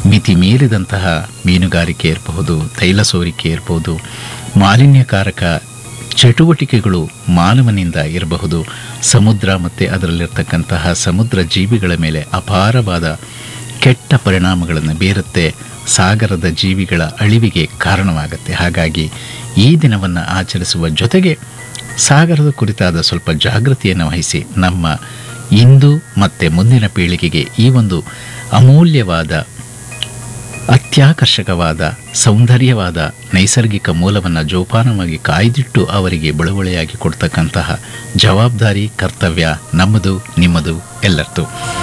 ಮಿತಿ ಮೀರಿದಂತಹ ಮೀನುಗಾರಿಕೆ ಇರಬಹುದು ತೈಲ ಸೋರಿಕೆ ಇರಬಹುದು ಮಾಲಿನ್ಯಕಾರಕ ಚಟುವಟಿಕೆಗಳು ಮಾನವನಿಂದ ಇರಬಹುದು ಸಮುದ್ರ ಮತ್ತು ಅದರಲ್ಲಿರ್ತಕ್ಕಂತಹ ಸಮುದ್ರ ಜೀವಿಗಳ ಮೇಲೆ ಅಪಾರವಾದ ಕೆಟ್ಟ ಪರಿಣಾಮಗಳನ್ನು ಬೀರುತ್ತೆ ಸಾಗರದ ಜೀವಿಗಳ ಅಳಿವಿಗೆ ಕಾರಣವಾಗುತ್ತೆ ಹಾಗಾಗಿ ಈ ದಿನವನ್ನು ಆಚರಿಸುವ ಜೊತೆಗೆ ಸಾಗರದ ಕುರಿತಾದ ಸ್ವಲ್ಪ ಜಾಗೃತಿಯನ್ನು ವಹಿಸಿ ನಮ್ಮ ಇಂದು ಮತ್ತು ಮುಂದಿನ ಪೀಳಿಗೆಗೆ ಈ ಒಂದು ಅಮೂಲ್ಯವಾದ ಅತ್ಯಾಕರ್ಷಕವಾದ ಸೌಂದರ್ಯವಾದ ನೈಸರ್ಗಿಕ ಮೂಲವನ್ನು ಜೋಪಾನವಾಗಿ ಕಾಯ್ದಿಟ್ಟು ಅವರಿಗೆ ಬಳುವಳಿಯಾಗಿ ಕೊಡ್ತಕ್ಕಂತಹ ಜವಾಬ್ದಾರಿ ಕರ್ತವ್ಯ ನಮ್ಮದು ನಿಮ್ಮದು ಎಲ್ಲರದು